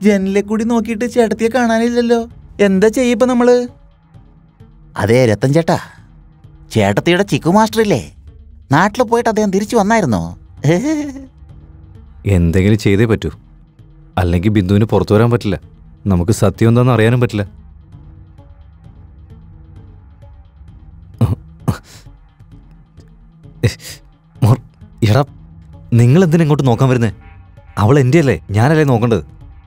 ജനലിൽ കൂടി നോക്കിയിട്ട് ചേട്ടത്തിയെ കാണാനില്ലല്ലോ എന്താ ചെയ്യപ്പോ നമ്മള് അതെ രത്തൻ ചേട്ടാ ചേട്ടത്തിയുടെ ചിക്കു മാസ്റ്റർ ഇല്ലേ നാട്ടിൽ പോയിട്ട് അദ്ദേഹം തിരിച്ചു വന്നായിരുന്നോ എന്തെങ്കിലും ചെയ്തേ പറ്റൂ അല്ലെങ്കിൽ ബിന്ദുവിന് പുറത്തു വരാൻ പറ്റില്ല നമുക്ക് സത്യം എന്താണെന്ന് അറിയാനും പറ്റില്ല മോർ, എടാ നിങ്ങൾ എന്തിനാ ഇങ്ങോട്ട് നോക്കാൻ വരുന്നേ അവൾ എൻ്റെ അല്ലേ ഞാനല്ലേ നോക്കേണ്ടത്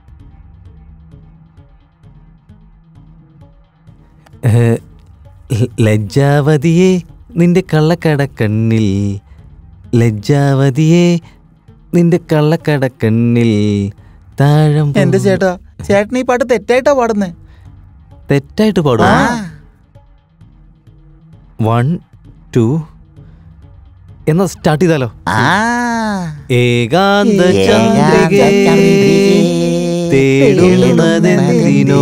ഏ, ല- ലജ്ജാവതിയെ നിന്റെ കള്ളക്കട കണ്ണിൽ ലജ്ജാവതിയെ നിന്റെ കള്ളക്കട കണ്ണിൽ താഴം പോ- എന്റെ ചേട്ടാ ചേട്ടൻ ഈ പാട്ട് തെറ്റായിട്ടാ പാടുന്നേ തെറ്റായിട്ട് പാടും ആ, വൺ ടു എന്നാ സ്റ്റാർട്ട് ചെയ്താലോ ആ. ഏകാന്ത ഏകാന്ത ചന്ദ്രികേ ചന്ദ്രികേ, തേടുന്നതെന്തിനോ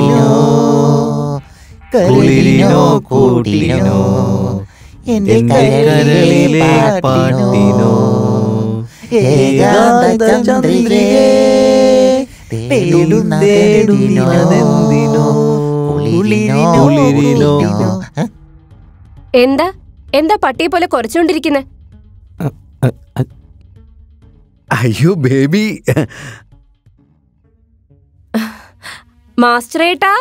കുളിരിനോ കൂട്ടിനോ എന്റെ എന്റെ കരളിലെ പാട്ടിനോ ഏകാന്ത ചന്ദ്രികേ തേടുന്നതെന്തിനോ കുളിരിനോ കുളിരിനോ കൂട്ടിനോ എന്താ എന്താ പട്ടിയെ പോലെ കുറച്ചുകൊണ്ടിരിക്കുന്നെ അയ്യോ ബേബി മാസ്റ്ററേട്ടാ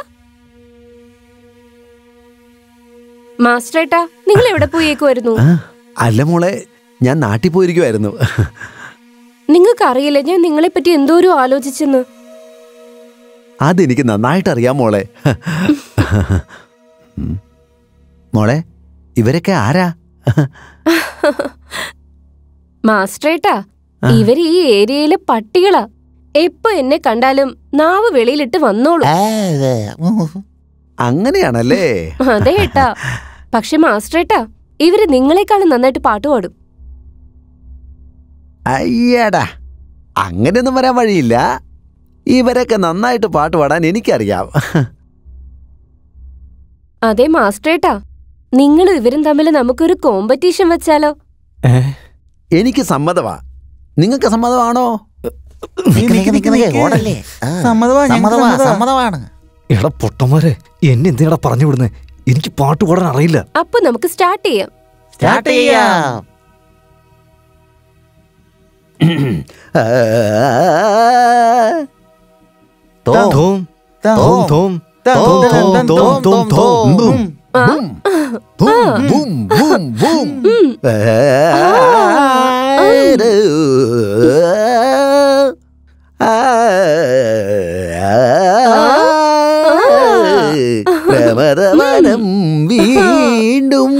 മാസ്റ്ററേട്ടാ നിങ്ങൾ എവിടെ പോയേക്കുമായിരുന്നു ആ, അല്ല മോളെ ഞാൻ നാട്ടിൽ പോയിരിക്കുമായിരുന്നു നിങ്ങൾക്ക് അറിയില്ല ഞാൻ നിങ്ങളെ പറ്റി എന്തോരം ആലോചിച്ചെന്ന് അതെനിക്ക് നന്നായിട്ട് അറിയാം മോളെ ഉം. മോളെ ഇവരൊക്കെ ആരാ മാസ്റ്ററേട്ടാ ഇവര് ഈ ഏരിയയിലെ പട്ടികളാ എപ്പോ എന്നെ കണ്ടാലും നാവ് വെളിയിലിട്ട് വന്നോളൂ അങ്ങനെയാണല്ലേ അതെ ഏട്ടാ പക്ഷെ മാസ്റ്ററേട്ടാ ഇവര് നിങ്ങളെക്കാളും നന്നായിട്ട് പാട്ട് പാടും അയ്യടാ അങ്ങനെയൊന്നും വരാൻ വഴിയില്ല ഇവരൊക്കെ നന്നായിട്ട് പാട്ട് പാടാൻ എനിക്കറിയാം അതെ മാസ്റ്ററേട്ടാ നിങ്ങളും ഇവരും തമ്മിൽ നമുക്കൊരു കോമ്പറ്റീഷൻ വെച്ചാലോ എനിക്ക് സമ്മതമാ നിങ്ങൾക്ക് സമ്മതമാണോ നിക്ക് നിക്ക് നിക്ക് നിക്ക് ഓടല്ലേ ആ, സമ്മതമാ, ഞങ്ങൾക്ക് സമ്മതമാ സമ്മതമാ. സമ്മതമാണ് എടാ പൊട്ടന്മാരെ എന്നെ എന്തിനാ പറഞ്ഞു വിടുന്നേ എനിക്ക് പാട്ട് പാടാൻ അറിയില്ല അപ്പൊ നമുക്ക് സ്റ്റാർട്ട് ചെയ്യാം സ്റ്റാർട്ട് ചെയ്യാം തോ ധൂം താ- ധൂം ധൂം താ- ധൂം ധൂം ധൂം ധൂം ധൂം ബും, ആ? ബും, ബും, ബും, ബും, ബും. ഉം. പ്രമദവനം വീണ്ടും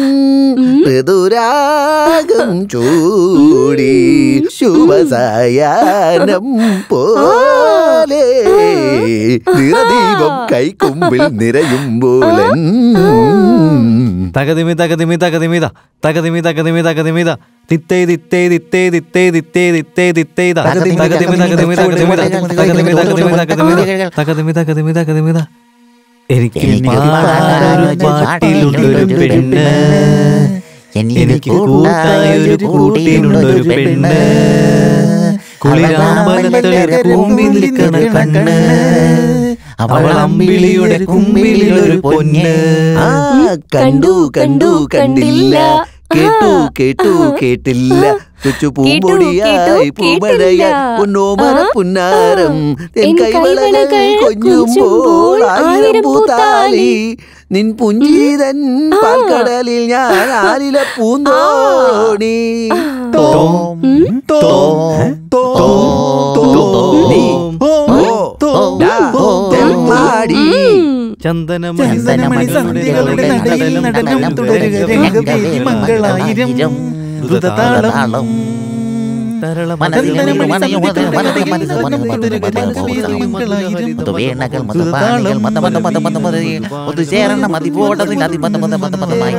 ഋതുരാഗം ചൂടി ശുഭസായാനം പോലെ നിറദീപം കൈക്കുമ്പിൽ നിറയുമ്പോളൻ തകതിമി തകതിമി തകതിമിത തകതിമി തകതിമി തകതിമിത തിത്തേ തിത്തേ തിത്തേ തിത്തേ തിത്തേ തിത്തേ തിത്തേത തകതിമി തകതിമി തകതിമി തകതിമിത തകതിമി തകതിമി തകതിമിത തകതിമി തകതിമി തകതിമിത എനിക്ക് എനിക്ക് പാടാനൊരു പാട്ടിലുള്ളൊരു പെണ്ണ് എനിക്ക് കൂട്ടായൊരു കൂട്ടിനുള്ളൊരു പെണ്ണ് കുളിരാമ്പലത്തിൽ കൂമ്പി നിൽക്കണ കണ്ണ് അവൾ അമ്പിളിയുടെ കുമ്പിളിലൊരു പൊന്ന് ആ കണ്ടു കണ്ടു കണ്ടില്ല കേട്ടു കേട്ടു കേട്ടില്ല തുച്ചു പൂമ്പൊടിയായി കേട്ടു, പൂമഴയായി കേട്ടില്ല. പൊന്നോമന ആ, പുന്നാരം തെൻ എൻ കൈവളകൾ കൈവളകൾ കൊഞ്ഞുമ്പോൾ കൊഞ്ചുമ്പോൾ ആയിരം ആയിരം പൂത്താലി പൂത്താലി. നിൻ പുഞ്ചീതൻ പാൽക്കടലിൽ ഞാൻ ആലില പൂന്തോണി തോം ഉം? തോം തോം നീ തോം ഓ ഡാ തെമ്മാടി ഉം. ചന്ദനമണി ചന്ദനമണി സന്ധ്യകളുടെ നടയിൽ നടനം തുടരുക രംഗവേദി മംഗളായിരം ദ്രുതതാളം മനസ്സിൽ മനസ്സിൽ മനസ്സിൽ മനസ്സിൽ വീണകൾ മതപാണികൾ മത മത മത മത മത ഒത്തുചേരണ മതിപോടതിൽ അതിമത മത മത മതമായി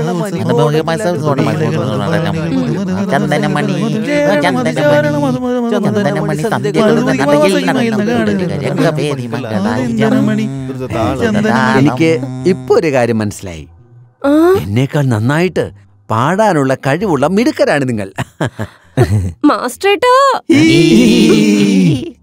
ചന്ദനമണി ചന്ദനമണി ചന്ദനമണി സന്ധ്യകളുടെ നടയിൽ നടനം തുടരുക രംഗവേദി മംഗളായിരം എനിക്ക് ഇപ്പൊ ഒരു കാര്യം മനസ്സിലായി ആ, എന്നേക്കാൾ നന്നായിട്ട് പാടാനുള്ള കഴിവുള്ള മിടുക്കരാണ് നിങ്ങൾ മാസ്റ്ററേട്ടാ ഈ